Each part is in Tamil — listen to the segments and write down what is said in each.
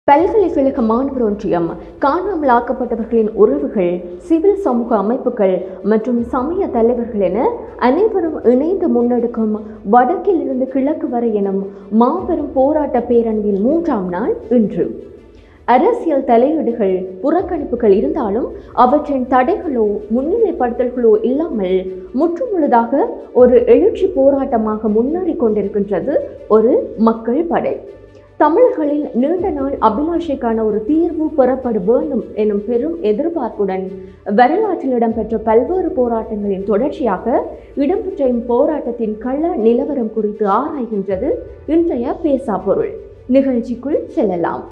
பல்கலைக்கழக மாணவர் ஒன்றியம் காணாமல் ஆக்கப்பட்டவர்களின் உறவுகள் சிவில் சமூக அமைப்புகள் மற்றும் சமய தலைவர்கள் என அனைவரும் இணைந்து முன்னெடுக்கும் வடக்கில் இருந்து கிழக்கு வரை எனும் மாபெரும் போராட்ட பேரணியின் மூன்றாம் நாள் இன்று அரசியல் தலையீடுகள் புறக்கணிப்புகள் இருந்தாலும் அவற்றின் தடைகளோ முன்னிலைப்படுத்தல்களோ இல்லாமல் முற்றுமுழுதாக ஒரு எழுச்சி போராட்டமாக முன்னேறி கொண்டிருக்கின்றது ஒரு மக்கள் படை தமிழர்களின் நீண்ட நாள் அபிலாஷைக்கான ஒரு தீர்வு பெறப்பட வேண்டும் எனும் பெரும் எதிர்பார்ப்புடன் வரலாற்றில் இடம்பெற்ற பல்வேறு போராட்டங்களின் தொடர்ச்சியாக இடம்பெற்ற இப்போராட்டத்தின் கள நிலவரம் குறித்து ஆராய்கின்றது இன்றைய பேசா பொருள் நிகழ்ச்சிக்குள் செல்லலாம்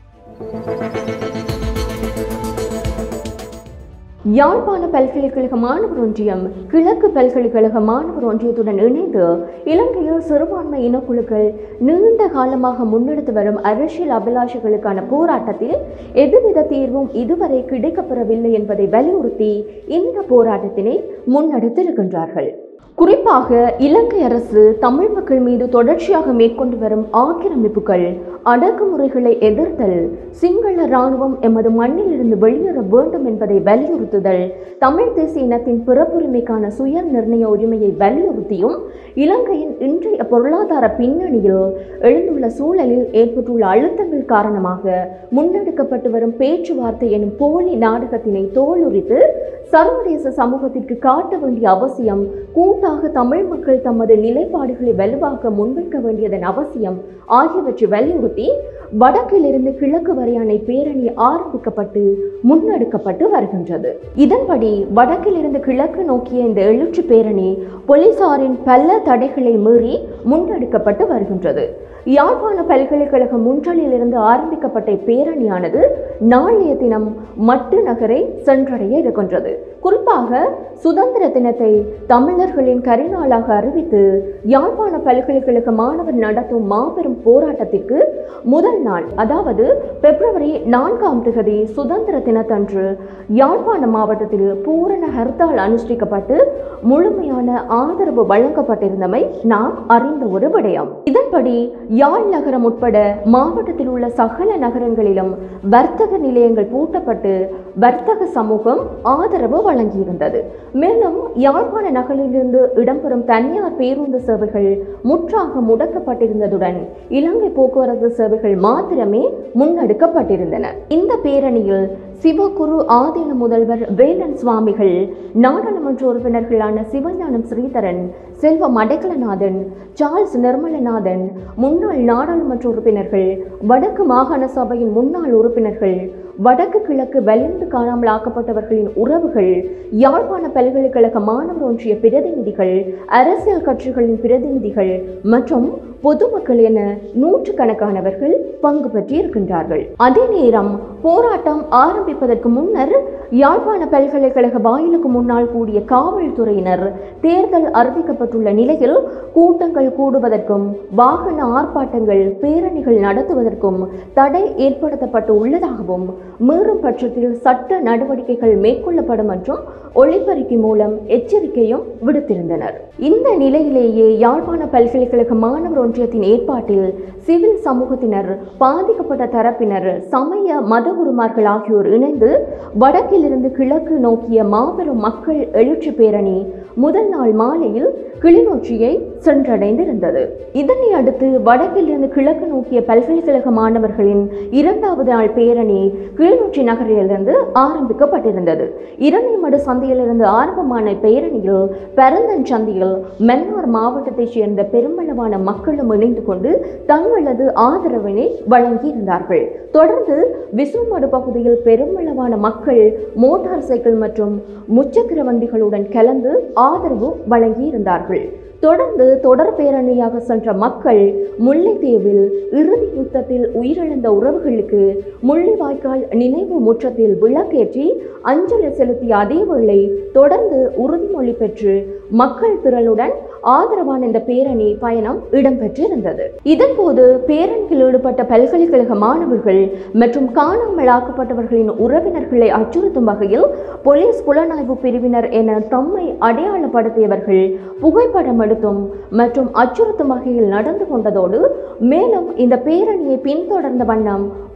யாழ்ப்பாண பல்கலைக்கழக மாணவர் ஒன்றியம் கிழக்கு பல்கலைக்கழக மாணவர் ஒன்றியத்துடன் இணைந்து இலங்கையில் சிறுபான்மை இனக்குழுக்கள் நீண்ட காலமாக முன்னெடுத்து வரும் அரசியல் அபிலாஷைகளுக்கான போராட்டத்தில் எதுவித தீர்வும் இதுவரை கிடைக்கப்பெறவில்லை என்பதை வலியுறுத்தி இந்த போராட்டத்தினை முன்னெடுத்திருக்கின்றார்கள் குறிப்பாக இலங்கை அரசு தமிழ் மக்கள் மீது தொடர்ச்சியாக மேற்கொண்டு வரும் ஆக்கிரமிப்புகள் அடக்குமுறைகளை எதிர்த்தல் சிங்கள இராணுவம் எமது மண்ணிலிருந்து வெளியேற வேண்டும் என்பதை வலியுறுத்துதல் தமிழ் தேசிய இனத்தின் பிறப்புரிமைக்கான சுய நிர்ணய உரிமையை வலியுறுத்தியும் இலங்கையின் இன்றைய பொருளாதார பின்னணியில் எழுந்துள்ள சூழலில் ஏற்பட்டுள்ள அழுத்தங்கள் காரணமாக முன்னெடுக்கப்பட்டு வரும் பேச்சுவார்த்தை எனும் போலி நாடகத்தினை தோலுரித்து சர்வதேச சமூகத்திற்கு காட்ட வேண்டிய அவசியம் கூட்டாக தமிழ் மக்கள் தமது நிலைப்பாடுகளை வலுவாக்க முன்வைக்க வேண்டியதன் அவசியம் ஆகியவற்றை வலியுறுத்தி வடக்கிலிருந்து கிழக்கு வரையான பேரணி ஆரம்பிக்கப்பட்டு முன்னெடுக்கப்பட்டு வருகின்றது இதன்படி வடக்கிலிருந்து கிழக்கு நோக்கிய இந்த எழுச்சி பேரணி போலீசாரின் பல தடைகளை மீறி முன்னெடுக்கப்பட்டு வருகின்றது யாழ்ப்பாண பல்கலைக்கழக முன்றலிலிருந்து ஆரம்பிக்கப்பட்ட இப்பேரணியானது நாளைய தினம் மட்டு நகரை சென்றடைய இருக்கின்றது குறிப்பாக சுதந்திர தினத்தை தமிழர்களின் கரிநாளாக அறிவித்து யாழ்ப்பாண பல்கலைக்கழக மாணவர் நடத்தும் மாபெரும் போராட்டத்திற்கு முதல் நாள் அதாவது பிப்ரவரி நான்காம் திகதி சுதந்திர தினத்தன்று யாழ்ப்பாண மாவட்டத்தில் பூரண ஹர்த்தால் அனுஷ்டிக்கப்பட்டு முழுமையான ஆதரவு வழங்கப்பட்டிருந்தமை நாம் அறிந்த ஒரு விடயம் இதன்படி யாழ் நகரம் உட்பட மாவட்டத்தில் உள்ள சகல நகரங்களிலும் வர்த்தக நிலையங்கள் பூட்டப்பட்டு வர்த்தக சமூகம் ஆதரவு வழங்கியிருந்தது மேலும் யாழ்ப்பாண நகரிலிருந்து இடம்பெறும் தனியார் பேருந்து சேவைகள் முற்றாக முடக்கப்பட்டிருந்ததுடன் இலங்கை போக்குவரத்து சேவைகள் மாத்திரமே முன்னெடுக்கப்பட்டிருந்தன இந்த பேரணியில் சிவகுரு ஆதீன முதல்வர் வேலன் சுவாமிகள் நாடாளுமன்ற உறுப்பினர்களான சிவஞானம் ஸ்ரீதரன் செல்வம் அடைக்கலநாதன் சார்ல்ஸ் நிர்மலநாதன் முன்னாள் நாடாளுமன்ற உறுப்பினர்கள் வடக்கு மாகாண சபையின் முன்னாள் உறுப்பினர்கள் வடக்கு கிழக்கு வலிந்து காணாமல் ஆக்கப்பட்டவர்களின் உறவுகள் யாழ்ப்பாண பல்கலைக்கழக மாணவர் ஒன்றிய பிரதிநிதிகள் அரசியல் கட்சிகளின் பிரதிநிதிகள் மற்றும் பொதுமக்கள் என நூற்றுக்கணக்கானவர்கள் பங்கு பெற்றிருக்கின்றார்கள் அதே நேரம் போராட்டம் ஆரம்பிப்பதற்கு முன்னர் யாழ்ப்பாண பல்கலைக்கழக வாயிலுக்கு முன்னால் கூடிய காவல்துறையினர் தேர்தல் அறிவிக்கப்பட்டுள்ள நிலையில் கூட்டங்கள் கூடுவதற்கும் வாகன ஆர்ப்பாட்டங்கள் பேரணிகள் நடத்துவதற்கும் தடை ஏற்படுத்தப்பட்டு உள்ளதாகவும் மீறும் பட்சத்தில் சட்ட நடவடிக்கைகள் மேற்கொள்ளப்படும் என்றும் ஒளிபெருக்கி மூலம் எச்சரிக்கையும் விடுத்திருந்தனர் இந்த நிலையிலேயே யாழ்ப்பாண பல்கலைக்கழக மாணவர் ஒன்றியத்தின் ஏற்பாட்டில் சிவில் சமூகத்தினர் பாதிக்கப்பட்ட தரப்பினர் சமய மத குருமார்கள் ஆகியோர் இணைந்து வடக்கிலிருந்து கிழக்கு நோக்கிய மாபெரும் மக்கள் எழுச்சி பேரணி முதல் நாள் மாலையில் கிளிநொச்சியை சென்றடைந்திருந்தது இதனை அடுத்து வடக்கிலிருந்து கிழக்கு நோக்கிய பல்கலைக்கழக மாணவர்களின் இரண்டாவது நாள் பேரணி கிளிநொச்சி நகரிலிருந்து ஆரம்பிக்கப்பட்டிருந்தது இரணைமடு சந்தையிலிருந்து ஆரம்பமான பேரணியில் பரந்தன் சந்தையில் மன்னார் மாவட்டத்தைச் சேர்ந்த பெருமளவான மக்களும் இணைந்து கொண்டு தங்களது ஆதரவினை வழங்கியிருந்தார்கள் தொடர்ந்து விசுமடு பகுதியில் பெருமளவான மக்கள் மோட்டார் சைக்கிள் மற்றும் முச்சக்கர வண்டிகளுடன் கலந்து ஆதரவு வழங்கியிருந்தார்கள் தொடர்ந்து தொடர் பேரணியாக சென்ற மக்கள் முல்லைத்தீவில் இறுதி யுத்தத்தில் உயிரிழந்த உறவுகளுக்கு முள்ளிவாய்க்கால் நினைவு முற்றத்தில் விளக்கேற்றி அஞ்சலி செலுத்திய அதேவேளை தொடர்ந்து உறுதிமொழி பெற்று மக்கள் திரளுடன் ஆதரவான இந்த பேரணி பயணம் இடம்பெற்றிருந்தது இதன்போது பேரணியில் ஈடுபட்ட பல்கலைக்கழக மாணவர்கள் மற்றும் காணாமல் ஆக்கப்பட்டவர்களின் உறவினர்களை அச்சுறுத்தும் வகையில் போலீஸ் புலனாய்வு பிரிவினர் என தம்மை அடையாளப்படுத்தியவர்கள் புகைப்படம் எடுத்தும் மற்றும் அச்சுறுத்தும் வகையில் நடந்து கொண்டதோடு மேலும் இந்த பேரணியை பின்தொடர்ந்த வண்ணம்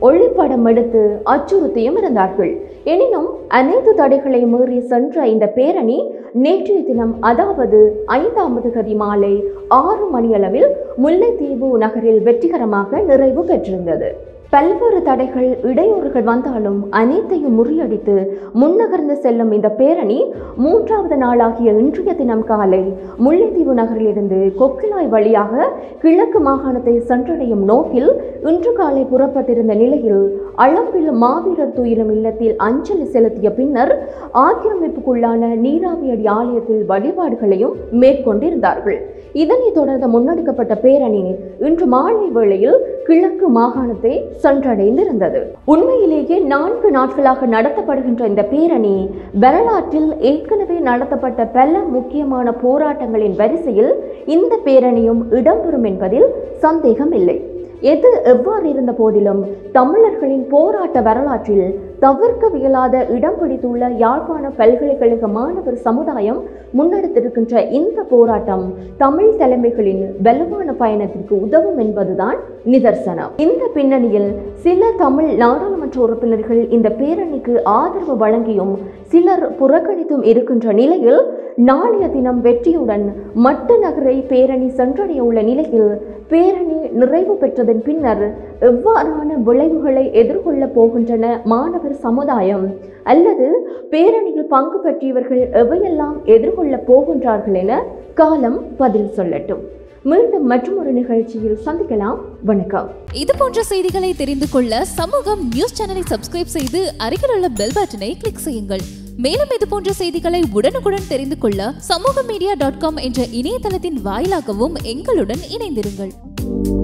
ஒளிப்படம் எடுத்து அச்சுறுத்தியும் இருந்தார்கள் எனினும் அனைத்து தடைகளை மீறி சென்ற இந்த பேரணி நேற்றைய தினம் அதாவது ஐந்தாவது கதி மாலை ஆறு மணியளவில் முல்லைத்தீவு நகரில் வெற்றிகரமாக நிறைவு பெற்றிருந்தது பல்வேறு தடைகள் இடையூறுகள் வந்தாலும் அனைத்தையும் முறியடித்து முன்னகர்ந்து செல்லும் இந்த பேரணி மூன்றாவது நாளாகிய இன்றைய தினம் காலை முல்லைத்தீவு நகரிலிருந்து கொக்கிலாய் வழியாக கிழக்கு மாகாணத்தை சென்றடையும் நோக்கில் இன்று காலை புறப்பட்டிருந்த நிலையில் அளம்பில் மாவீரர் துயிலும் இல்லத்தில் அஞ்சலி செலுத்திய பின்னர் ஆக்கிரமிப்புக்குள்ளான நீராவியடி ஆலயத்தில் வழிபாடுகளையும் மேற்கொண்டிருந்தார்கள் இதனைத் தொடர்ந்து முன்னெடுக்கப்பட்ட பேரணி இன்று மாலை வேளையில் கிழக்கு மாகாணத்தை சென்றடைந்திருந்தது உண்மையிலேயே நான்கு நாட்களாக நடத்தப்படுகின்ற இந்த பேரணி வரலாற்றில் ஏற்கனவே நடத்தப்பட்ட பல முக்கியமான போராட்டங்களின் வரிசையில் இந்த பேரணியும் இடம்பெறும் என்பதில் சந்தேகம் இல்லை எது எவ்வாறு இருந்த போதிலும் தமிழர்களின் போராட்ட வரலாற்றில் தவிர்க்கவியலாத இடம் பிடித்துள்ள யாழ்ப்பாண பல்கலைக்கழக மாணவர் சமுதாயம் முன்னெடுத்திருக்கின்ற இந்த போராட்டம் தமிழ் தலைமைகளின் வலுவான பயணத்திற்கு உதவும் என்பதுதான் நிதர்சனம் இந்த பின்னணியில் சில தமிழ் நாடாளுமன்ற உறுப்பினர்கள் இந்த பேரணிக்கு ஆதரவு வழங்கியும் சிலர் புறக்கணித்தும் இருக்கின்ற நிலையில் நாளைய தினம் வெற்றியுடன் மட்டு நகரை பேரணி சென்றடைய உள்ள நிலையில் பேரணி நிறைவு பெற்றதன் பின்னர் எவ்வாறான விளைவுகளை எதிர்கொள்ளப் போகின்றன மாணவர் சமுதாயம் அல்லது பேரணியில் பங்கு பெற்றியவர்கள் எவையெல்லாம் எதிர்கொள்ளப் போகின்றார்கள் என காலம் பதில் சொல்லட்டும் மீண்டும் மற்றொரு நிகழ்ச்சியில் சந்திக்கலாம் வணக்கம் இது போன்ற செய்திகளை தெரிந்து கொள்ள சமூகம் நியூஸ் சேனலை சப்ஸ்கிரைப் செய்து அருகில் உள்ள பெல் பட்டனை கிளிக் செய்யுங்கள் மேலும் இது போன்ற செய்திகளை உடனுக்குடன் தெரிந்து கொள்ள சமூக மீடியா டாட் காம் என்ற இணையதளத்தின் வாயிலாகவும் எங்களுடன் இணைந்திருங்கள்